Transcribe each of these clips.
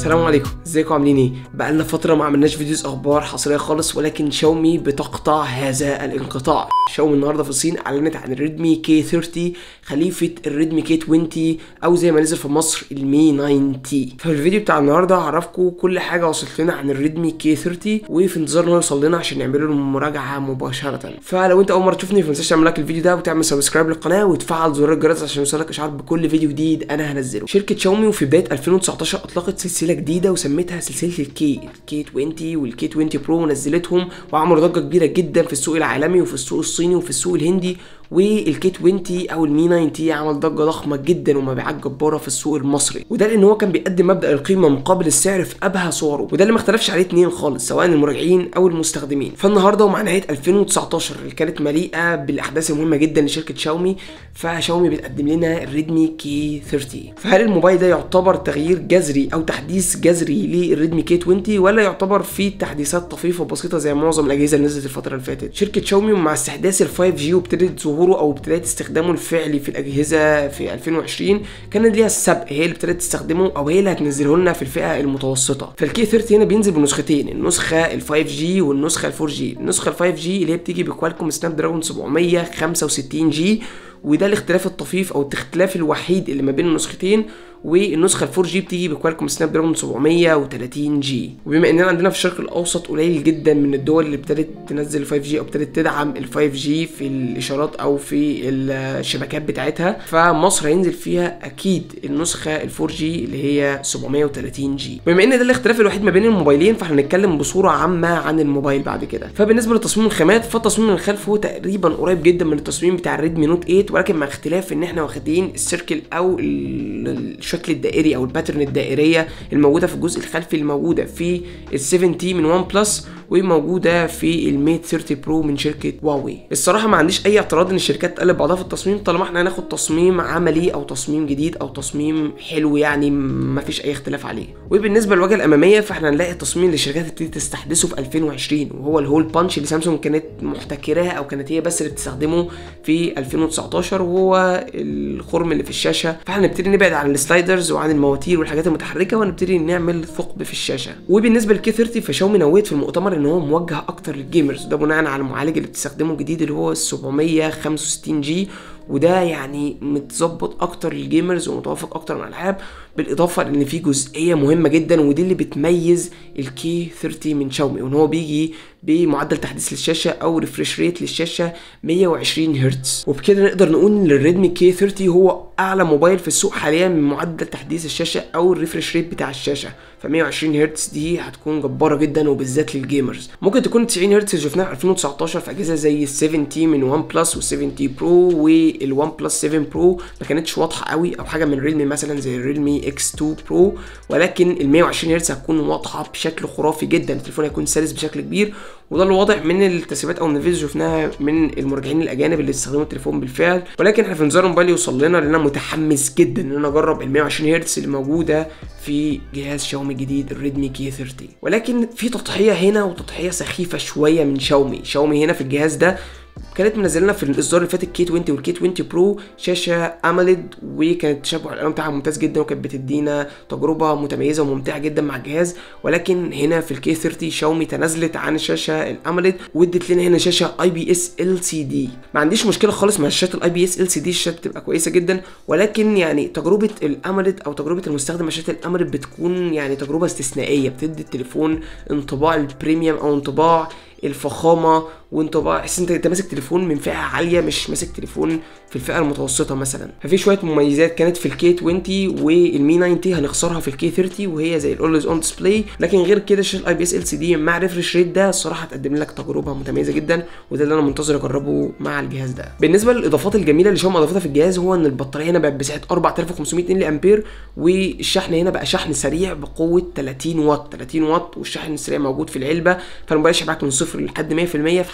السلام عليكم ازيكم عاملين ايه بقالنا فتره ما عملناش فيديوز اخبار حصريه خالص ولكن شاومي بتقطع هذا الانقطاع شاومي النهارده في الصين اعلنت عن الريدمي كي 30 خليفه الريدمي كي 20 او زي ما نزل في مصر المي 9 تي ففي الفيديو بتاع النهارده هعرفكم كل حاجه وصلت لنا عن الريدمي كي 30 وفي انتظار انه يوصل لنا عشان نعمل له المراجعه مباشره فلو انت اول مره تشوفني ما تنساش تعمل لايك الفيديو ده وتعمل سبسكرايب للقناه وتفعل زر الجرس عشان يوصلك اشعار بكل فيديو جديد انا هنزله شركه شاومي وفي بدايه 2019 اطلقت سلسله جديده وسميتها سلسله الكي الكي 20 والكي 20 برو ونزلتهم وعملوا ضجه كبيره جدا في السوق العالمي وفي السوق الصيني وفي السوق الهندي والكي 20 او المي 90 عمل ضجه ضخمه جدا ومبيعات جباره في السوق المصري وده لان هو كان بيقدم مبدا القيمه مقابل السعر في ابهى صوره وده اللي ما اختلفش عليه اتنين خالص سواء المراجعين او المستخدمين فالنهارده ومع نهايه 2019 اللي كانت مليئه بالاحداث المهمه جدا لشركه شاومي فشاومي بتقدم لنا الريدمي كي 30 فهل الموبايل ده يعتبر تغيير جذري او تحديث جذري للريدمي كي 20 ولا يعتبر فيه تحديثات طفيفه بسيطه زي معظم الاجهزه اللي نزلت الفتره اللي فاتت شركه شاومي مع استحداث ال 5 جي وابتدت ظهوره او ابتدت استخدامه الفعلي في الاجهزه في 2020 كانت ليها السبق هي اللي ابتدت تستخدمه او هي اللي هتنزله لنا في الفئه المتوسطه فالكي 30 هنا بينزل بنسختين النسخه ال 5 جي والنسخه ال 4 جي النسخه ال 5 جي اللي هي بتيجي بكوالكوم سناب دراجون 765 جي وده الاختلاف الطفيف او الاختلاف الوحيد اللي ما بين النسختين والنسخه ال 4 جي بتيجي بكوالكوم سناب دراجون 730 جي وبما اننا عندنا في الشرق الاوسط قليل جدا من الدول اللي ابتدت تنزل 5 جي او ابتدت تدعم ال 5 جي في الاشارات او في الشبكات بتاعتها فمصر هينزل فيها اكيد النسخه ال 4 جي اللي هي 730 جي بما ان ده الاختلاف الوحيد ما بين الموبايلين فاحنا هنتكلم بصوره عامه عن الموبايل بعد كده فبالنسبه لتصميم الخامات فالتصميم من الخلف هو تقريبا قريب جدا من التصميم بتاع الريدمي نوت 8 ولكن مع اختلاف ان احنا واخدين السيركل او الشكل الدائري او الباترن الدائريه الموجوده في الجزء الخلفي الموجوده في ال 7 تي من ون بلس وموجوده في الميت 30 برو من شركه هواوي الصراحه ما عنديش اي اعتراض ان الشركات تقلب بعضها في التصميم طالما احنا هناخد تصميم عملي او تصميم جديد او تصميم حلو يعني ما فيش اي اختلاف عليه وبالنسبه للواجهه الاماميه فاحنا هنلاقي التصميم اللي الشركات ابتدت تستحدثه في 2020 وهو الهول بانش اللي سامسونج كانت محتكراه او كانت هي بس اللي بتستخدمه في 2019 وهو الخرم اللي في الشاشه فاحنا نبتدي نبعد عن السلايدرز وعن المواتير والحاجات المتحركه ونبتدي نعمل ثقب في الشاشه وبالنسبه للكي 30 فشاومي نويت في المؤتمر ان هو موجه اكتر للجيمرز ده بناء على المعالج اللي بتستخدمه الجديد اللي هو ال 765 جي وده يعني متظبط اكتر للجيمرز ومتوافق اكتر مع الالعاب بالاضافه لان في جزئيه مهمه جدا ودي اللي بتميز الكي 30 من شاومي وان هو بيجي بمعدل تحديث للشاشه او ريفرش ريت للشاشه 120 هرتز وبكده نقدر نقول ان الريدمي كي 30 هو اعلى موبايل في السوق حاليا من معدل تحديث الشاشه او الريفرش ريت بتاع الشاشه ف 120 هرتز دي هتكون جباره جدا وبالذات للجيمرز ممكن تكون 90 هرتز اللي شفناها في 2019 في اجهزه زي ال 7 تي من ون بلس وال 7 تي برو والون بلس 7 برو ما كانتش واضحه قوي او حاجه من ريلمي مثلا زي الريلمي اكس 2 برو ولكن ال 120 هرتز هتكون واضحه بشكل خرافي جدا التليفون هيكون سلس بشكل كبير وده اللي واضح من التسريبات او من الفيديو شفناها من المراجعين الاجانب اللي استخدموا التليفون بالفعل ولكن احنا في انذار موبايل يوصل لنا لان انا متحمس جدا ان انا اجرب ال 120 هرتز اللي موجوده في جهاز شاومي جديد الريدمي كي 30 ولكن في تضحيه هنا وتضحيه سخيفه شويه من شاومي شاومي هنا في الجهاز ده كانت منزله لنا في الاصدار اللي فات الكي 20 والكي 20 برو شاشه اموليد وكانت تشبع الالوان بتاعها ممتاز جدا وكانت بتدينا تجربه متميزه وممتعه جدا مع الجهاز ولكن هنا في الكي 30 شاومي تنازلت عن الشاشه الاموليد وادت لنا هنا شاشه اي بي اس ال سي دي ما عنديش مشكله خالص مع شاشات الاي بي اس ال سي دي الشاشات بتبقى كويسه جدا ولكن يعني تجربه الاموليد او تجربه المستخدم مع شاشه الاموليد بتكون يعني تجربه استثنائيه بتدي التليفون انطباع البريميوم او انطباع الفخامه وانطباع تحس انت انت ماسك تليفون من فئه عاليه مش ماسك تليفون في الفئه المتوسطه مثلا ففي شويه مميزات كانت في الكي 20 والمي 90 هنخسرها في الكي 30 وهي زي الاولويز اون ديسبلاي لكن غير كده شاشه الاي بي اس ال سي دي مع ريفرش ريت ده الصراحه هتقدم لك تجربه متميزه جدا وده اللي انا منتظر اجربه مع الجهاز ده بالنسبه للاضافات الجميله اللي شاومي اضافتها في الجهاز هو ان البطاريه هنا بقت بسعه 4500 ملي امبير والشحن هنا بقى شحن سريع بقوه 30 واط 30 واط والشحن السريع موجود في العلبه فالموبايل يشحن معاك من صفر لحد 100% في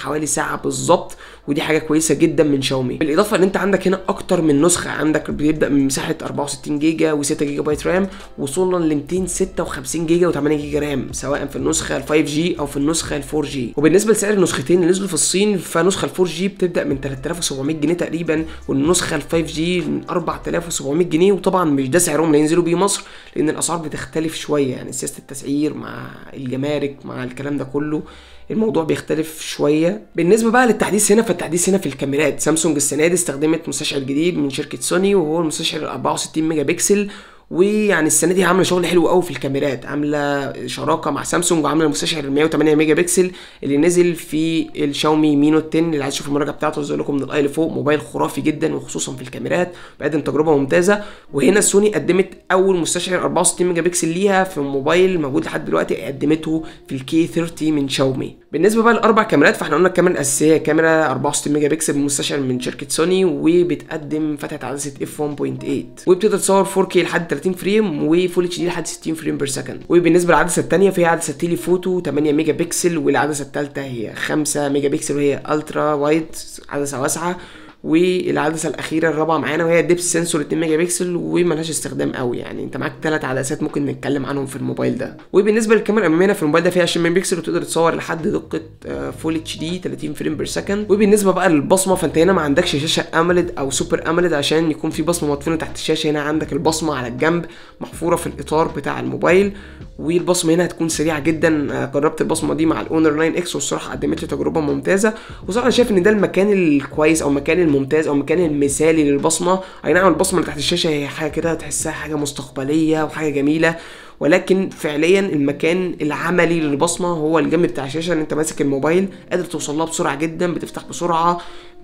حوالي ساعه بالظبط ودي حاجه كويسه جدا من شاومي بالاضافه ان انت عندك هنا اكتر من نسخه عندك بيبدا من مساحه 64 جيجا و6 جيجا بايت رام وصولا ل 256 جيجا و8 جيجا رام سواء في النسخه ال 5 جي او في النسخه ال 4 جي وبالنسبه لسعر النسختين اللي نزلوا في الصين فنسخه ال 4 جي بتبدا من 3700 جنيه تقريبا والنسخه ال 5 جي من 4700 جنيه وطبعا مش ده سعرهم اللي ينزلوا بيه مصر لان الاسعار بتختلف شويه يعني سياسه التسعير مع الجمارك مع الكلام ده كله الموضوع بيختلف شويه بالنسبه بقى للتحديث هنا فالتحديث هنا في الكاميرات سامسونج السنه دي استخدمت مستشعر جديد من شركه سوني وهو المستشعر 64 ميجا بكسل ويعني السنه دي عامله شغل حلو قوي في الكاميرات عامله شراكه مع سامسونج وعامله المستشعر ال 108 ميجا بكسل اللي نزل في الشاومي مينو 10 اللي عايز يشوف المراجعه بتاعته زي لكم من الاي لفوق موبايل خرافي جدا وخصوصا في الكاميرات بيقدم تجربه ممتازه وهنا سوني قدمت اول مستشعر 64 ميجا بكسل ليها في موبايل موجود لحد دلوقتي قدمته في الكي 30 من شاومي بالنسبه بقى للاربع كاميرات فاحنا قلنا الكاميرا الاساسيه هي كاميرا 64 ميجا بكسل بمستشعر من شركه سوني وبتقدم فتحه عدسه اف 1.8 وبتقدر تصور 4K لحد 30 فريم وفول اتش دي لحد 60 فريم بير سكند وبالنسبه للعدسه الثانيه فهي عدسه تيلي فوتو 8 ميجا بكسل والعدسه الثالثه هي 5 ميجا بكسل وهي الترا وايد عدسه واسعه والعدسه الاخيره الرابعه معانا وهي ديبس سنسور 2 ميجا بكسل وملهاش استخدام قوي يعني انت معاك ثلاث عدسات ممكن نتكلم عنهم في الموبايل ده وبالنسبه للكاميرا الاماميه في الموبايل ده فيها 20 ميجا بكسل وتقدر تصور لحد دقه فول اتش دي 30 فريم بير سكند وبالنسبه بقى للبصمه فانت هنا ما عندكش شاشه اموليد او سوبر اموليد عشان يكون في بصمه مدفونه تحت الشاشه هنا عندك البصمه على الجنب محفوره في الاطار بتاع الموبايل والبصمه هنا هتكون سريعه جدا جربت البصمه دي مع الاونر 9 اكس والصراحه قدمت لي تجربه ممتازه وصراحه انا شايف ان ده المكان الكويس او المكان الممتاز او المكان المثالي للبصمه اي نعم البصمه اللي تحت الشاشه هي حاجه كده تحسها حاجه مستقبليه وحاجه جميله ولكن فعليا المكان العملي للبصمه هو الجنب بتاع الشاشه ان انت ماسك الموبايل قادر توصل لها بسرعه جدا بتفتح بسرعه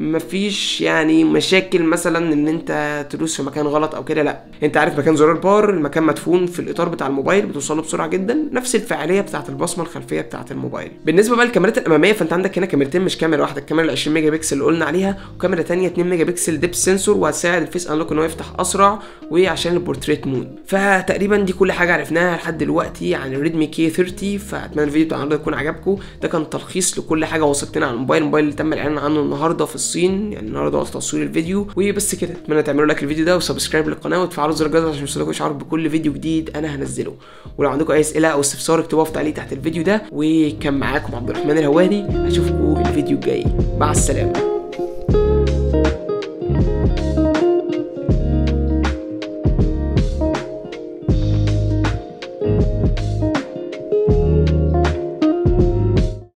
مفيش يعني مشاكل مثلا ان انت تدوس في مكان غلط او كده لا انت عارف مكان زرار الباور المكان مدفون في الاطار بتاع الموبايل بتوصل له بسرعه جدا نفس الفعاليه بتاعه البصمه الخلفيه بتاعه الموبايل بالنسبه بقى للكاميرات الاماميه فانت عندك هنا كاميرتين مش كاميرا واحده الكاميرا ال 20 ميجا بكسل اللي قلنا عليها وكاميرا ثانيه 2 ميجا بكسل ديب سنسور وهتساعد الفيس انلوك ان هو يفتح اسرع وعشان البورتريت مود فتقريبا دي كل حاجه عرفناها لحد دلوقتي عن الريدمي كي 30 فاتمنى الفيديو بتاع النهارده يكون عجبكم ده كان تلخيص لكل حاجه وصلتنا على الموبايل الموبايل اللي تم الاعلان عنه النهارده في الصين يعني النهارده وقت تصوير الفيديو وبس كده اتمنى تعملوا لايك الفيديو ده وسبسكرايب للقناه وتفعلوا زر الجرس عشان يوصلكوا اشعار بكل فيديو جديد انا هنزله ولو عندكم اي اسئله او استفسار اكتبوها في تعليق تحت الفيديو ده وكان معاكم عبد الرحمن الهواري اشوفكم الفيديو الجاي مع السلامه